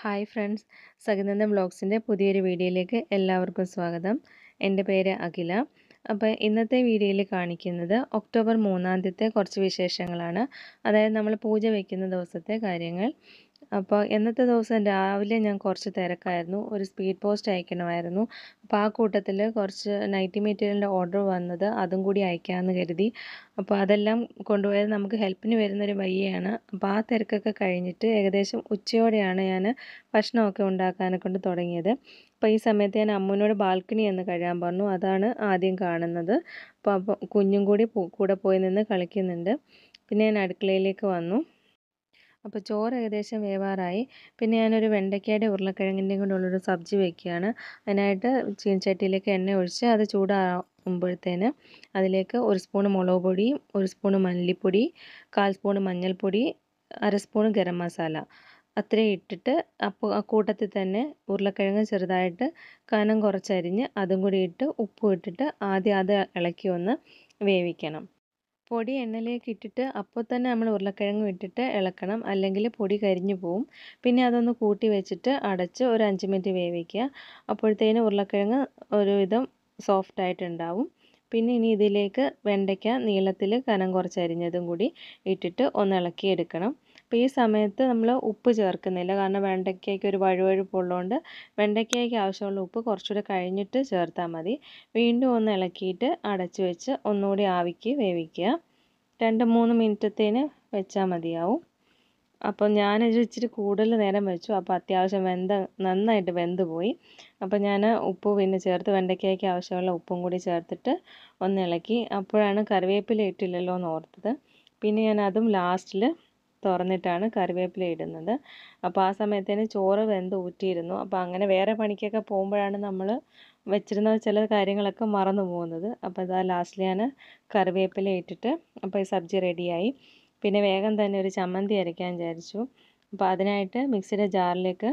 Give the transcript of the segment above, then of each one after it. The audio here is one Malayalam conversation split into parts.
ഹായ് ഫ്രണ്ട്സ് സഗനന്ദം വ്ളോഗ്സിൻ്റെ പുതിയൊരു വീഡിയോയിലേക്ക് എല്ലാവർക്കും സ്വാഗതം എൻ്റെ പേര് അഖില അപ്പോൾ ഇന്നത്തെ വീഡിയോയിൽ കാണിക്കുന്നത് ഒക്ടോബർ മൂന്നാം തീയതിത്തെ കുറച്ച് വിശേഷങ്ങളാണ് അതായത് നമ്മൾ പൂജ വയ്ക്കുന്ന ദിവസത്തെ കാര്യങ്ങൾ അപ്പോൾ ഇന്നത്തെ ദിവസം രാവിലെ ഞാൻ കുറച്ച് തിരക്കായിരുന്നു ഒരു സ്പീഡ് പോസ്റ്റ് അയക്കണമായിരുന്നു അപ്പോൾ ആ കൂട്ടത്തിൽ കുറച്ച് നൈറ്റി മെറ്റീരിയലിൻ്റെ ഓർഡർ വന്നത് അതും കൂടി അയക്കാമെന്ന് കരുതി അപ്പോൾ അതെല്ലാം കൊണ്ടുപോയത് നമുക്ക് ഹെൽപ്പിന് വരുന്നൊരു വയ്യാണ് അപ്പോൾ ആ തിരക്കൊക്കെ കഴിഞ്ഞിട്ട് ഏകദേശം ഉച്ചയോടെയാണ് ഞാൻ ഭക്ഷണമൊക്കെ ഉണ്ടാക്കാനെ കൊണ്ട് തുടങ്ങിയത് അപ്പോൾ ഈ സമയത്ത് ഞാൻ അമ്മൂനോട് ബാൽക്കണി എന്ന് കഴിയാൻ പറഞ്ഞു അതാണ് ആദ്യം കാണുന്നത് അപ്പോൾ അപ്പോൾ കുഞ്ഞും കൂടി കൂടെ പോയി നിന്ന് കളിക്കുന്നുണ്ട് പിന്നെ ഞാൻ അടുക്കളയിലേക്ക് വന്നു അപ്പോൾ ചോറ് ഏകദേശം വേവാറായി പിന്നെ ഞാനൊരു വെണ്ടയ്ക്കയുടെ ഉരുളക്കിഴങ്ങിൻ്റെയും കൊണ്ടുള്ളൊരു സബ്ജി വയ്ക്കുകയാണ് അതിനായിട്ട് ചീനച്ചട്ടിയിലേക്ക് എണ്ണ ഒഴിച്ച് അത് ചൂടാകുമ്പോഴത്തേന് അതിലേക്ക് ഒരു സ്പൂണ് മുളക് പൊടി ഒരു സ്പൂണ് മല്ലിപ്പൊടി കാൽ സ്പൂണ് മഞ്ഞൾപ്പൊടി അര സ്പൂണ് ഗരം മസാല അത്രയും ഇട്ടിട്ട് അപ്പോൾ ആ കൂട്ടത്തിൽ തന്നെ ഉരുളക്കിഴങ്ങ് ചെറുതായിട്ട് കനം കുറച്ചരിഞ്ഞ് അതും കൂടി ഇട്ട് ഉപ്പും ഇട്ടിട്ട് ആദ്യം അത് ഇളക്കി ഒന്ന് വേവിക്കണം പൊടി എണ്ണയിലേക്ക് ഇട്ടിട്ട് അപ്പോൾ തന്നെ നമ്മൾ ഉരുളക്കിഴങ്ങ് ഇട്ടിട്ട് ഇളക്കണം അല്ലെങ്കിൽ പൊടി കരിഞ്ഞു പോവും പിന്നെ അതൊന്ന് കൂട്ടി വെച്ചിട്ട് അടച്ച് ഒരു അഞ്ച് മിനിറ്റ് വേവിക്കുക അപ്പോഴത്തേനും ഉരുളക്കിഴങ്ങ് ഒരുവിധം സോഫ്റ്റ് ആയിട്ടുണ്ടാവും പിന്നെ ഇനി ഇതിലേക്ക് വെണ്ടയ്ക്ക നീളത്തിൽ കനം കുറച്ചരിഞ്ഞതും കൂടി ഇട്ടിട്ട് ഒന്ന് ഇളക്കി എടുക്കണം അപ്പോൾ ഈ സമയത്ത് നമ്മൾ ഉപ്പ് ചേർക്കുന്നില്ല കാരണം വെണ്ടയ്ക്കയ്ക്ക് ഒരു വഴുവഴുപ്പുള്ളതുകൊണ്ട് വെണ്ടയ്ക്കയ്ക്ക് ആവശ്യമുള്ള ഉപ്പ് കുറച്ചുകൂടെ കഴിഞ്ഞിട്ട് ചേർത്താൽ മതി വീണ്ടും ഒന്ന് ഇളക്കിയിട്ട് അടച്ചു വെച്ച് ഒന്നുകൂടി ആവിക്ക് വേവിക്കുക രണ്ട് മൂന്ന് മിനിറ്റത്തേന് വെച്ചാൽ മതിയാവും അപ്പോൾ ഞാനൊരു ഇച്ചിരി കൂടുതൽ നേരം വെച്ചു അപ്പോൾ അത്യാവശ്യം വെന്ത നന്നായിട്ട് വെന്ത് പോയി അപ്പോൾ ഞാൻ ഉപ്പ് പിന്നെ ചേർത്ത് വെണ്ടയ്ക്കയ്ക്ക് ആവശ്യമുള്ള ഉപ്പും കൂടി ചേർത്തിട്ട് ഒന്ന് ഇളക്കി അപ്പോഴാണ് കറിവേപ്പില ഇട്ടില്ലല്ലോ എന്ന് ഓർത്തത് പിന്നെ ഞാൻ അതും ലാസ്റ്റിൽ തുറന്നിട്ടാണ് കറിവേപ്പില ഇടുന്നത് അപ്പോൾ ആ സമയത്തേന് ചോറ് വെന്ത് ഊറ്റിയിരുന്നു അപ്പോൾ അങ്ങനെ വേറെ പണിക്കൊക്കെ പോകുമ്പോഴാണ് നമ്മൾ വെച്ചിരുന്ന ചില കാര്യങ്ങളൊക്കെ മറന്നു പോകുന്നത് അപ്പോൾ ഇതാ ലാസ്റ്റിൽ ഞാൻ കറിവേപ്പില ഇട്ടിട്ട് അപ്പോൾ ഈ സബ്ജി റെഡിയായി പിന്നെ വേഗം തന്നെ ഒരു ചമ്മന്തി അരയ്ക്കാൻ വിചാരിച്ചു അപ്പോൾ അതിനായിട്ട് മിക്സിയുടെ ജാറിലേക്ക്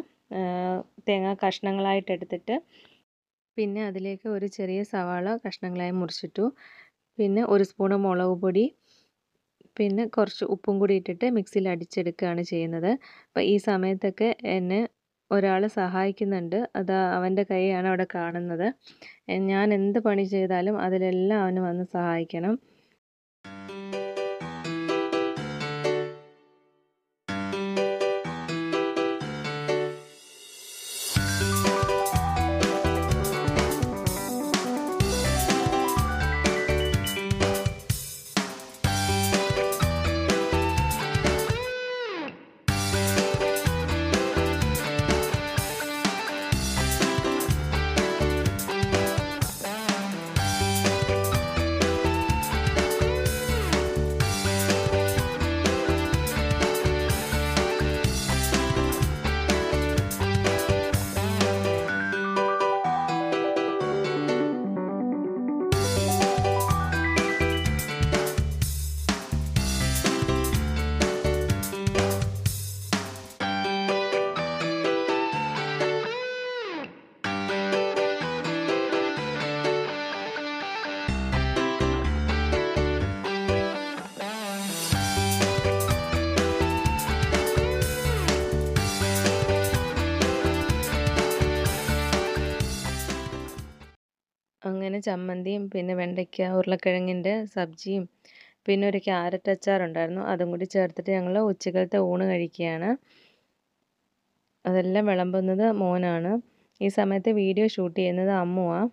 തേങ്ങ കഷ്ണങ്ങളായിട്ട് എടുത്തിട്ട് പിന്നെ അതിലേക്ക് ഒരു ചെറിയ സവാള കഷ്ണങ്ങളായി മുറിച്ചിട്ടു പിന്നെ ഒരു സ്പൂണ് മുളക് പൊടി പിന്നെ കുറച്ച് ഉപ്പും കൂടി ഇട്ടിട്ട് മിക്സിയിൽ അടിച്ചെടുക്കുകയാണ് ചെയ്യുന്നത് അപ്പോൾ ഈ സമയത്തൊക്കെ എന്നെ ഒരാൾ സഹായിക്കുന്നുണ്ട് അത് അവൻ്റെ കൈയാണ് അവിടെ കാണുന്നത് ഞാൻ എന്ത് പണി ചെയ്താലും അതിലെല്ലാം അവന് വന്ന് സഹായിക്കണം അങ്ങനെ ചമ്മന്തിയും പിന്നെ വെണ്ടയ്ക്ക ഉരുളക്കിഴങ്ങിൻ്റെ സബ്ജിയും പിന്നെ ഒരു ക്യാരറ്റ് അച്ചാറുണ്ടായിരുന്നു അതും കൂടി ചേർത്തിട്ട് ഞങ്ങൾ ഉച്ചക്കലത്തെ ഊണ് കഴിക്കുകയാണ് അതെല്ലാം വിളമ്പുന്നത് മോനാണ് ഈ സമയത്ത് വീഡിയോ ഷൂട്ട് ചെയ്യുന്നത് അമ്മുവാണ്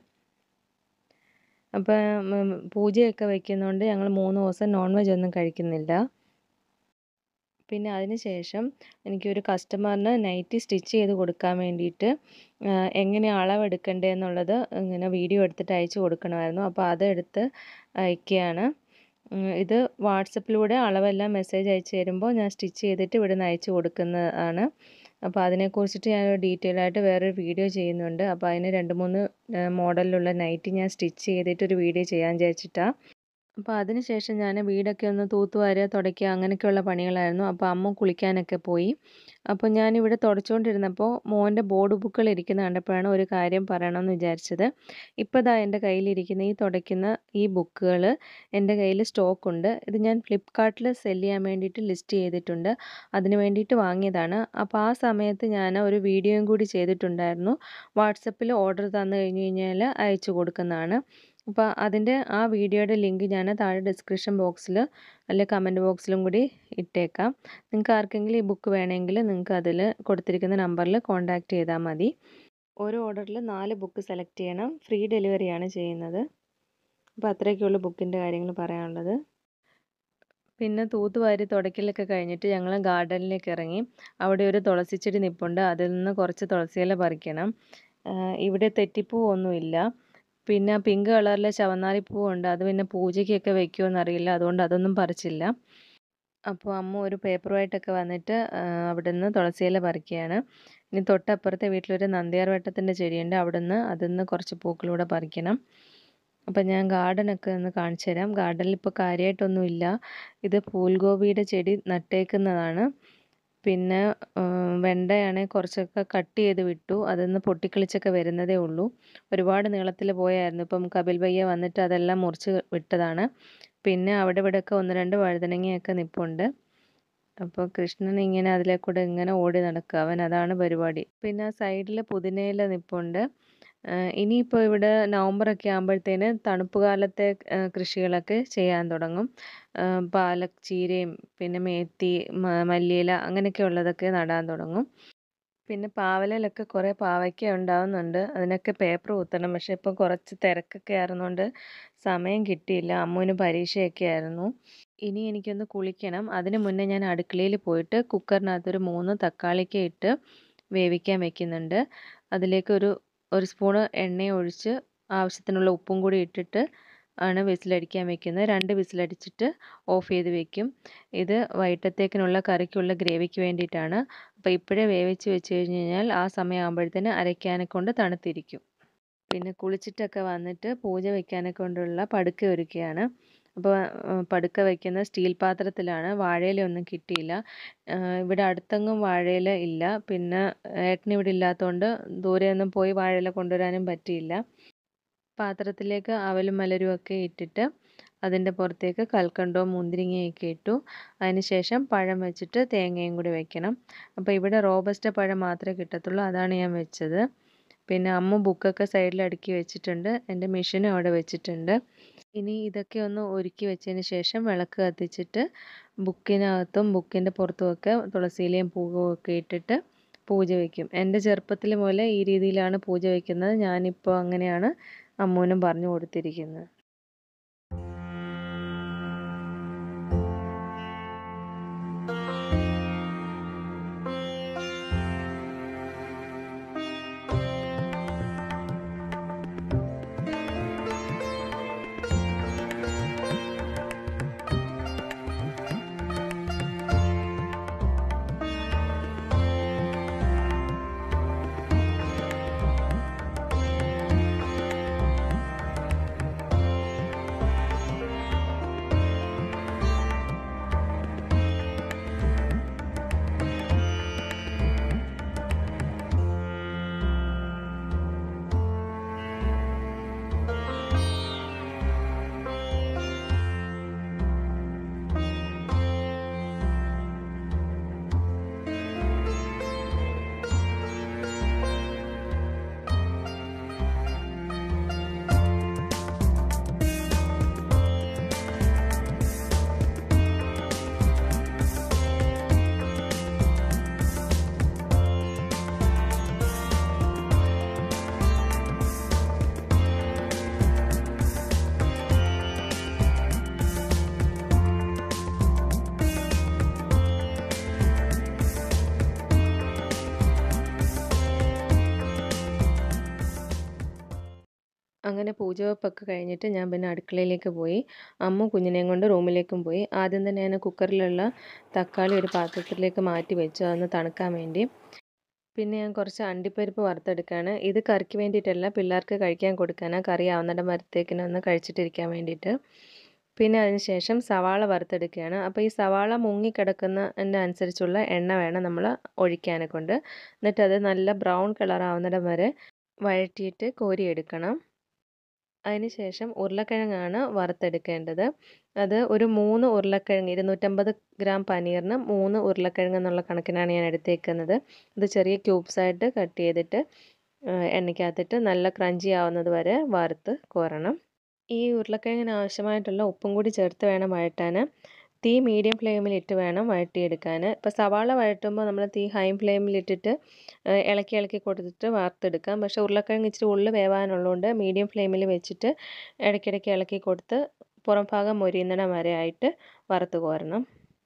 അപ്പം പൂജയൊക്കെ വയ്ക്കുന്നതുകൊണ്ട് ഞങ്ങൾ മൂന്ന് ദിവസം നോൺ വെജ് ഒന്നും കഴിക്കുന്നില്ല പിന്നെ അതിന് ശേഷം എനിക്കൊരു കസ്റ്റമറിന് നൈറ്റി സ്റ്റിച്ച് ചെയ്ത് കൊടുക്കാൻ വേണ്ടിയിട്ട് എങ്ങനെ അളവെടുക്കണ്ടേ എന്നുള്ളത് ഇങ്ങനെ വീഡിയോ എടുത്തിട്ട് അയച്ചു കൊടുക്കണമായിരുന്നു അപ്പോൾ അതെടുത്ത് അയക്കുകയാണ് ഇത് വാട്സപ്പിലൂടെ അളവെല്ലാം മെസ്സേജ് അയച്ചു തരുമ്പോൾ ഞാൻ സ്റ്റിച്ച് ചെയ്തിട്ട് ഇവിടെ നിന്ന് അയച്ചു കൊടുക്കുന്നതാണ് അപ്പോൾ അതിനെക്കുറിച്ചിട്ട് ഞാൻ ഡീറ്റെയിൽ ആയിട്ട് വേറൊരു വീഡിയോ ചെയ്യുന്നുണ്ട് അപ്പോൾ അതിന് രണ്ട് മൂന്ന് മോഡലിലുള്ള നൈറ്റി ഞാൻ സ്റ്റിച്ച് ചെയ്തിട്ട് ഒരു വീഡിയോ ചെയ്യാൻ വിചാരിച്ചിട്ടാണ് അപ്പോൾ അതിന് ശേഷം ഞാൻ വീടൊക്കെ ഒന്ന് തൂത്തുവാരുക തുടയ്ക്കുക അങ്ങനെയൊക്കെയുള്ള പണികളായിരുന്നു അപ്പോൾ അമ്മ കുളിക്കാനൊക്കെ പോയി അപ്പോൾ ഞാനിവിടെ തുടച്ചുകൊണ്ടിരുന്നപ്പോൾ മോൻ്റെ ബോർഡ് ബുക്കുകൾ ഇരിക്കുന്ന കണ്ടപ്പോഴാണ് ഒരു കാര്യം പറയണമെന്ന് വിചാരിച്ചത് ഇപ്പോൾ ദാ എൻ്റെ കയ്യിലിരിക്കുന്ന ഈ തുടയ്ക്കുന്ന ഈ ബുക്കുകൾ എൻ്റെ കയ്യിൽ സ്റ്റോക്കുണ്ട് ഇത് ഞാൻ ഫ്ലിപ്കാർട്ടിൽ സെല് ചെയ്യാൻ വേണ്ടിയിട്ട് ലിസ്റ്റ് ചെയ്തിട്ടുണ്ട് അതിന് വേണ്ടിയിട്ട് വാങ്ങിയതാണ് അപ്പോൾ ആ സമയത്ത് ഞാൻ ഒരു വീഡിയോയും കൂടി ചെയ്തിട്ടുണ്ടായിരുന്നു വാട്സപ്പിൽ ഓർഡർ തന്നു കഴിഞ്ഞ് കഴിഞ്ഞാൽ അയച്ചു കൊടുക്കുന്നതാണ് അപ്പോൾ അതിൻ്റെ ആ വീഡിയോയുടെ ലിങ്ക് ഞാൻ താഴെ ഡിസ്ക്രിപ്ഷൻ ബോക്സിൽ അല്ലെ കമൻറ്റ് ബോക്സിലും കൂടി ഇട്ടേക്കാം നിങ്ങൾക്ക് ആർക്കെങ്കിലും ഈ ബുക്ക് വേണമെങ്കിൽ നിങ്ങൾക്ക് അതിൽ കൊടുത്തിരിക്കുന്ന നമ്പറിൽ കോൺടാക്റ്റ് ചെയ്താൽ മതി ഒരു ഓർഡറിൽ നാല് ബുക്ക് സെലക്ട് ചെയ്യണം ഫ്രീ ഡെലിവറിയാണ് ചെയ്യുന്നത് അപ്പോൾ അത്രയൊക്കെയുള്ളൂ ബുക്കിൻ്റെ കാര്യങ്ങൾ പറയാനുള്ളത് പിന്നെ തൂത്തുവാരി തുടയ്ക്കലൊക്കെ കഴിഞ്ഞിട്ട് ഞങ്ങൾ ഗാർഡനിലേക്ക് ഇറങ്ങി അവിടെ ഒരു തുളസിച്ചെടി നിൽപ്പുണ്ട് അതിൽ നിന്ന് കുറച്ച് തുളസിയില പറിക്കണം ഇവിടെ തെറ്റിപ്പൂവൊന്നുമില്ല പിന്നെ പിങ്ക് കളറിലെ ചവന്നാരി പൂവുണ്ട് അത് പിന്നെ പൂജയ്ക്കൊക്കെ വെക്കുമോ അറിയില്ല അതുകൊണ്ട് അതൊന്നും പറിച്ചില്ല അപ്പോൾ അമ്മ ഒരു പേപ്പറുമായിട്ടൊക്കെ വന്നിട്ട് അവിടെ നിന്ന് തുളസിയില പറിക്കുകയാണ് ഇനി തൊട്ടപ്പുറത്തെ വീട്ടിലൊരു നന്ദിയാർ വട്ടത്തിൻ്റെ ചെടിയുണ്ട് അവിടെ നിന്ന് അതിൽ നിന്ന് കുറച്ച് പൂക്കളൂടെ പറിക്കണം അപ്പം ഞാൻ ഗാർഡനൊക്കെ ഒന്ന് കാണിച്ചു തരാം ഗാർഡനിൽ ഇപ്പോൾ കാര്യമായിട്ടൊന്നുമില്ല ഇത് പൂൽഗോപിയുടെ ചെടി നട്ടേക്കുന്നതാണ് പിന്നെ വെണ്ടയാണെങ്കിൽ കുറച്ചൊക്കെ കട്ട് ചെയ്ത് വിട്ടു അതിൽ നിന്ന് പൊട്ടിക്കിളിച്ചൊക്കെ വരുന്നതേ ഉള്ളൂ ഒരുപാട് നീളത്തിൽ പോയായിരുന്നു ഇപ്പം കപിൽ ഭയ്യ വന്നിട്ട് അതെല്ലാം മുറിച്ച് വിട്ടതാണ് പിന്നെ അവിടെ ഇവിടെയൊക്കെ ഒന്ന് രണ്ട് വഴുതനങ്ങയൊക്കെ നിൽപ്പുണ്ട് അപ്പോൾ കൃഷ്ണൻ ഇങ്ങനെ അതിലെ കൂടെ ഇങ്ങനെ ഓടി നടക്കുക അവൻ അതാണ് പരിപാടി പിന്നെ ആ സൈഡിൽ പുതിനയില നിൽപ്പുണ്ട് ഇനിയിപ്പോൾ ഇവിടെ നവംബറൊക്കെ ആകുമ്പോഴത്തേന് തണുപ്പ് കാലത്തെ കൃഷികളൊക്കെ ചെയ്യാൻ തുടങ്ങും പാലക് ചീരയും പിന്നെ മേത്തി മല്ലിയില അങ്ങനെയൊക്കെ ഉള്ളതൊക്കെ നടാൻ തുടങ്ങും പിന്നെ പാവലയിലൊക്കെ കുറേ പാവയ്ക്ക ഉണ്ടാവുന്നുണ്ട് അതിനൊക്കെ പേപ്പർ കുത്തണം പക്ഷേ ഇപ്പോൾ കുറച്ച് തിരക്കൊക്കെ ആയിരുന്നുകൊണ്ട് സമയം കിട്ടിയില്ല അമ്മുവിന് പരീക്ഷയൊക്കെ ആയിരുന്നു ഇനി എനിക്കൊന്ന് കുളിക്കണം അതിന് മുന്നേ ഞാൻ അടുക്കളയിൽ പോയിട്ട് കുക്കറിനകത്തൊരു മൂന്ന് തക്കാളിക്ക ഇട്ട് വേവിക്കാൻ വെക്കുന്നുണ്ട് അതിലേക്ക് ഒരു ഒരു സ്പൂണ് എണ്ണ ഒഴിച്ച് ആവശ്യത്തിനുള്ള ഉപ്പും കൂടി ഇട്ടിട്ട് ആണ് വിസിലടിക്കാൻ വെക്കുന്നത് രണ്ട് വിസിലടിച്ചിട്ട് ഓഫ് ചെയ്ത് വെക്കും ഇത് വൈകിട്ടത്തേക്കിനുള്ള കറിക്കുള്ള ഗ്രേവിക്ക് വേണ്ടിയിട്ടാണ് അപ്പോൾ ഇപ്പോഴേ വേവിച്ച് വെച്ച് കഴിഞ്ഞ് കഴിഞ്ഞാൽ ആ സമയമാകുമ്പോഴത്തേന് അരയ്ക്കാനെ കൊണ്ട് തണുത്തിരിക്കും പിന്നെ കുളിച്ചിട്ടൊക്കെ വന്നിട്ട് പൂജ വയ്ക്കാനെ കൊണ്ടുള്ള പടുക്ക ഒരുക്കുകയാണ് അപ്പോൾ പടുക്ക വയ്ക്കുന്ന സ്റ്റീൽ പാത്രത്തിലാണ് വാഴയിലൊന്നും കിട്ടിയില്ല ഇവിടെ അടുത്തെങ്ങും വാഴയില ഇല്ല പിന്നെ ഏട്ടന് ഇവിടെ ഇല്ലാത്തതുകൊണ്ട് ദൂരെയൊന്നും പോയി വാഴയില കൊണ്ടുവരാനും പറ്റിയില്ല പാത്രത്തിലേക്ക് അവലും മലരും ഒക്കെ ഇട്ടിട്ട് അതിൻ്റെ പുറത്തേക്ക് കൽക്കണ്ടവും മുന്തിരിങ്ങയൊക്കെ ഇട്ടു അതിന് ശേഷം പഴം വെച്ചിട്ട് തേങ്ങയും കൂടി വെക്കണം അപ്പോൾ ഇവിടെ റോബസ്റ്റ പഴം മാത്രമേ കിട്ടത്തുള്ളൂ അതാണ് ഞാൻ വെച്ചത് പിന്നെ അമ്മ ബുക്കൊക്കെ സൈഡിൽ അടുക്കി വെച്ചിട്ടുണ്ട് എൻ്റെ മെഷീനും അവിടെ വെച്ചിട്ടുണ്ട് ഇനി ഇതൊക്കെ ഒന്ന് ഒരുക്കി വെച്ചതിന് ശേഷം വിളക്ക് കത്തിച്ചിട്ട് ബുക്കിനകത്തും ബുക്കിൻ്റെ പുറത്തുമൊക്കെ തുളസിയിലയും പൂവും ഒക്കെ ഇട്ടിട്ട് പൂജ വയ്ക്കും എൻ്റെ ചെറുപ്പത്തിൽ മുതലേ ഈ രീതിയിലാണ് പൂജ വയ്ക്കുന്നത് ഞാനിപ്പോൾ അങ്ങനെയാണ് അമ്മൂനും പറഞ്ഞു കൊടുത്തിരിക്കുന്നത് അങ്ങനെ പൂജ വെപ്പൊക്കെ കഴിഞ്ഞിട്ട് ഞാൻ പിന്നെ അടുക്കളയിലേക്ക് പോയി അമ്മ കുഞ്ഞിനെയും കൊണ്ട് റൂമിലേക്കും പോയി ആദ്യം തന്നെ ഞാൻ കുക്കറിലുള്ള തക്കാളി ഒരു പാത്രത്തിലേക്ക് മാറ്റി വെച്ചു അതൊന്ന് തണുക്കാൻ വേണ്ടി പിന്നെ ഞാൻ കുറച്ച് അണ്ടിപ്പരിപ്പ് വറുത്തെടുക്കുകയാണ് ഇത് കറിക്ക് വേണ്ടിയിട്ടല്ല പിള്ളേർക്ക് കഴിക്കാൻ കൊടുക്കാനാണ് കറി ആവുന്നിടം വരത്തേക്കിനൊന്ന് കഴിച്ചിട്ടിരിക്കാൻ വേണ്ടിയിട്ട് പിന്നെ അതിന് ശേഷം സവാള വറുത്തെടുക്കുകയാണ് അപ്പോൾ ഈ സവാള മുങ്ങിക്കിടക്കുന്നതിൻ്റെ അനുസരിച്ചുള്ള എണ്ണ വേണം നമ്മൾ ഒഴിക്കാനെ കൊണ്ട് എന്നിട്ട് അത് നല്ല ബ്രൗൺ കളർ ആവുന്നിടം വരെ വഴറ്റിയിട്ട് കോരിയെടുക്കണം അതിന് ശേഷം ഉരുളക്കിഴങ്ങാണ് വറുത്തെടുക്കേണ്ടത് അത് ഒരു മൂന്ന് ഉരുളക്കിഴങ്ങ് ഇരുന്നൂറ്റമ്പത് ഗ്രാം പനീറിന് മൂന്ന് ഉരുളക്കിഴങ്ങ് എന്നുള്ള കണക്കിനാണ് ഞാൻ എടുത്തേക്കുന്നത് ഇത് ചെറിയ ക്യൂബ്സ് ആയിട്ട് കട്ട് ചെയ്തിട്ട് എണ്ണയ്ക്കകത്തിട്ട് നല്ല ക്രഞ്ചി ആവുന്നത് വരെ വറുത്ത് കോരണം ഈ ഉരുളക്കിഴങ്ങിന് ആവശ്യമായിട്ടുള്ള ഉപ്പും കൂടി ചേർത്ത് വേണം വഴറ്റാൻ തീ മീഡിയം ഫ്ലെയിമിൽ ഇട്ട് വേണം വഴറ്റിയെടുക്കാൻ ഇപ്പോൾ സവാള വഴറ്റുമ്പോൾ നമ്മൾ തീ ഹൈ ഫ്ലെയിമിൽ ഇട്ടിട്ട് ഇളക്കി ഇളക്കി കൊടുത്തിട്ട് വറുത്തെടുക്കാം പക്ഷേ ഉരുളക്കിഴങ്ങ് ഇച്ചിരി ഉള്ളിൽ വേവാനുള്ളതുകൊണ്ട് മീഡിയം ഫ്ലെയിമിൽ വെച്ചിട്ട് ഇടയ്ക്കിടയ്ക്ക് ഇളക്കി കൊടുത്ത് പുറം ഭാഗം മൊരിയുന്നിടം വരെ ആയിട്ട് വറുത്ത് കോരണം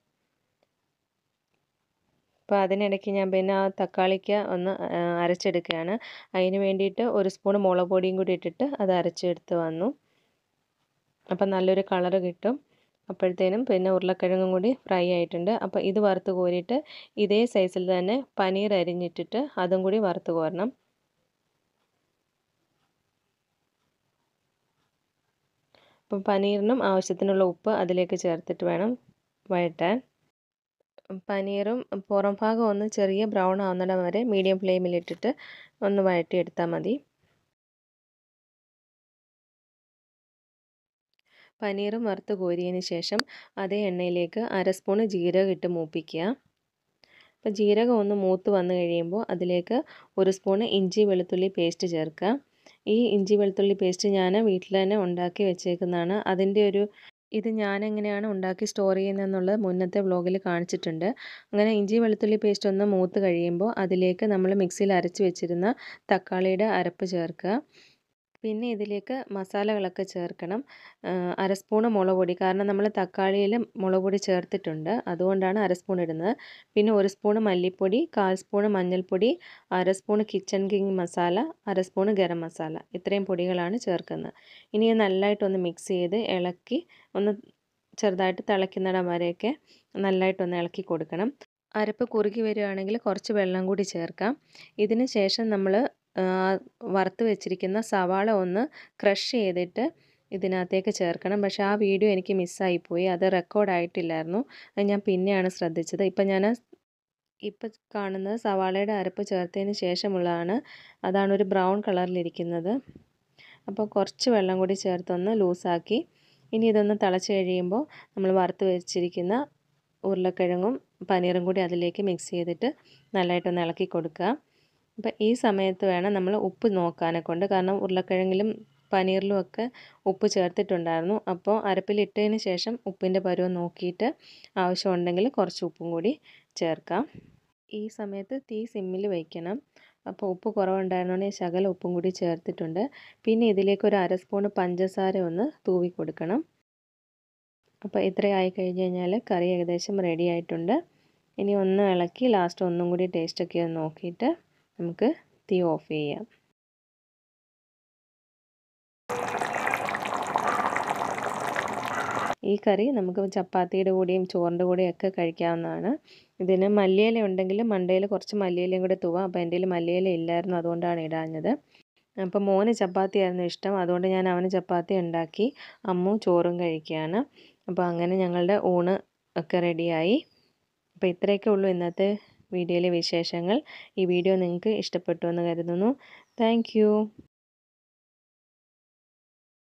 അപ്പോൾ അതിനിടയ്ക്ക് ഞാൻ പിന്നെ ആ തക്കാളിക്ക് ഒന്ന് അരച്ചെടുക്കുകയാണ് അതിന് വേണ്ടിയിട്ട് ഒരു സ്പൂൺ മുളക് പൊടിയും കൂടി ഇട്ടിട്ട് അത് അരച്ചെടുത്ത് വന്നു അപ്പം നല്ലൊരു കളറ് കിട്ടും അപ്പോഴത്തേനും പിന്നെ ഉരുളക്കിഴങ്ങും കൂടി ഫ്രൈ ആയിട്ടുണ്ട് അപ്പോൾ ഇത് വറുത്ത് കോരിയിട്ട് ഇതേ സൈസിൽ തന്നെ പനീർ അരിഞ്ഞിട്ടിട്ട് അതും കൂടി വറുത്ത് കോരണം അപ്പം പനീറിനും ആവശ്യത്തിനുള്ള ഉപ്പ് അതിലേക്ക് ചേർത്തിട്ട് വേണം വഴറ്റാൻ പനീറും പുറം ഭാഗം ഒന്ന് ചെറിയ ബ്രൗൺ ആവുന്നിടം വരെ മീഡിയം ഫ്ലെയിമിലിട്ടിട്ട് ഒന്ന് വഴറ്റിയെടുത്താൽ മതി പനീറും വറുത്ത് കോരിയതിന് ശേഷം അതേ എണ്ണയിലേക്ക് അര സ്പൂണ് ജീരകം ഇട്ട് മൂപ്പിക്കുക അപ്പോൾ ജീരകം ഒന്ന് മൂത്ത് വന്നു കഴിയുമ്പോൾ അതിലേക്ക് ഒരു സ്പൂണ് ഇഞ്ചി വെളുത്തുള്ളി പേസ്റ്റ് ചേർക്കുക ഈ ഇഞ്ചി വെളുത്തുള്ളി പേസ്റ്റ് ഞാൻ വീട്ടിൽ തന്നെ ഉണ്ടാക്കി വെച്ചേക്കുന്നതാണ് അതിൻ്റെ ഒരു ഇത് ഞാൻ എങ്ങനെയാണ് ഉണ്ടാക്കി സ്റ്റോർ ചെയ്യുന്നതെന്നുള്ളത് മുന്നത്തെ വ്ളോഗിൽ കാണിച്ചിട്ടുണ്ട് അങ്ങനെ ഇഞ്ചി വെളുത്തുള്ളി പേസ്റ്റ് ഒന്ന് മൂത്ത് കഴിയുമ്പോൾ അതിലേക്ക് നമ്മൾ മിക്സിയിൽ അരച്ച് വെച്ചിരുന്ന തക്കാളിയുടെ അരപ്പ് ചേർക്കുക പിന്നെ ഇതിലേക്ക് മസാലകളൊക്കെ ചേർക്കണം അര സ്പൂണ് മുളക് പൊടി കാരണം നമ്മൾ തക്കാളിയിൽ മുളക് പൊടി ചേർത്തിട്ടുണ്ട് അതുകൊണ്ടാണ് അര സ്പൂൺ ഇടുന്നത് പിന്നെ ഒരു സ്പൂണ് മല്ലിപ്പൊടി കാൽ സ്പൂണ് മഞ്ഞൾപ്പൊടി അര സ്പൂണ് കിച്ചൺ കിങ് മസാല അര സ്പൂണ് ഗരം മസാല ഇത്രയും പൊടികളാണ് ചേർക്കുന്നത് ഇനി നല്ലതായിട്ടൊന്ന് മിക്സ് ചെയ്ത് ഇളക്കി ഒന്ന് ചെറുതായിട്ട് തിളയ്ക്കുന്നിടം വരെയൊക്കെ നല്ലതായിട്ടൊന്ന് ഇളക്കി കൊടുക്കണം അരപ്പ് കുറുകി വരികയാണെങ്കിൽ കുറച്ച് വെള്ളം കൂടി ചേർക്കാം ഇതിന് ശേഷം നമ്മൾ വറുത്ത് വെച്ചിരിക്കുന്ന സവാള ഒന്ന് ക്രഷ് ചെയ്തിട്ട് ഇതിനകത്തേക്ക് ചേർക്കണം പക്ഷേ ആ വീഡിയോ എനിക്ക് മിസ്സായിപ്പോയി അത് റെക്കോർഡായിട്ടില്ലായിരുന്നു അത് ഞാൻ പിന്നെയാണ് ശ്രദ്ധിച്ചത് ഇപ്പം ഞാൻ ഇപ്പം കാണുന്നത് സവാളയുടെ അരപ്പ് ചേർത്തതിന് ശേഷമുള്ളതാണ് അതാണ് ഒരു ബ്രൗൺ കളറിലിരിക്കുന്നത് അപ്പോൾ കുറച്ച് വെള്ളം കൂടി ചേർത്തൊന്ന് ലൂസാക്കി ഇനി ഇതൊന്ന് തിളച്ച് കഴിയുമ്പോൾ നമ്മൾ വറുത്ത് വെച്ചിരിക്കുന്ന ഉരുളക്കിഴങ്ങും പനീറും കൂടി അതിലേക്ക് മിക്സ് ചെയ്തിട്ട് നല്ലതായിട്ടൊന്ന് ഇളക്കി കൊടുക്കുക അപ്പോൾ ഈ സമയത്ത് വേണം നമ്മൾ ഉപ്പ് നോക്കാനെ കൊണ്ട് കാരണം ഉരുളക്കിഴങ്ങിലും പനീറിലും ഒക്കെ ഉപ്പ് ചേർത്തിട്ടുണ്ടായിരുന്നു അപ്പോൾ അരപ്പിലിട്ടതിന് ശേഷം ഉപ്പിൻ്റെ പരുവം നോക്കിയിട്ട് ആവശ്യമുണ്ടെങ്കിൽ കുറച്ച് ഉപ്പും കൂടി ചേർക്കാം ഈ സമയത്ത് തീ സിമ്മിൽ വയ്ക്കണം അപ്പോൾ ഉപ്പ് കുറവുണ്ടായിരുന്നുകൊണ്ട് ശകല ഉപ്പും കൂടി ചേർത്തിട്ടുണ്ട് പിന്നെ ഇതിലേക്ക് ഒരു അര സ്പൂണ് പഞ്ചസാര ഒന്ന് തൂവി കൊടുക്കണം അപ്പോൾ ഇത്രയായി കഴിഞ്ഞ് കഴിഞ്ഞാൽ കറി ഏകദേശം റെഡി ആയിട്ടുണ്ട് ഇനി ഒന്ന് ഇളക്കി ലാസ്റ്റ് ഒന്നും കൂടി ടേസ്റ്റൊക്കെ ഒന്ന് നോക്കിയിട്ട് നമുക്ക് തീ ഓഫ് ചെയ്യാം ഈ കറി നമുക്ക് ചപ്പാത്തിയുടെ കൂടെയും ചോറിൻ്റെ കൂടെയും ഒക്കെ കഴിക്കാവുന്നതാണ് ഇതിന് മല്ലിയില ഉണ്ടെങ്കിൽ മണ്ടയിൽ കുറച്ച് മല്ലിയിലയും കൂടെ തൂവാം അപ്പോൾ എൻ്റെ കയ്യിൽ മല്ലിയില ഇല്ലായിരുന്നു അതുകൊണ്ടാണ് ഇടാഞ്ഞത് അപ്പോൾ മോന് ചപ്പാത്തി ആയിരുന്നു ഇഷ്ടം അതുകൊണ്ട് ഞാൻ അവന് ചപ്പാത്തി ഉണ്ടാക്കി അമ്മു ചോറും കഴിക്കുകയാണ് അപ്പോൾ അങ്ങനെ ഞങ്ങളുടെ ഊണ് ഒക്കെ റെഡിയായി അപ്പോൾ ഇത്രയൊക്കെ ഉള്ളൂ ഇന്നത്തെ വീഡിയോയിലെ വിശേഷങ്ങൾ ഈ വീഡിയോ നിങ്ങൾക്ക് ഇഷ്ടപ്പെട്ടു എന്ന് കരുതുന്നു താങ്ക്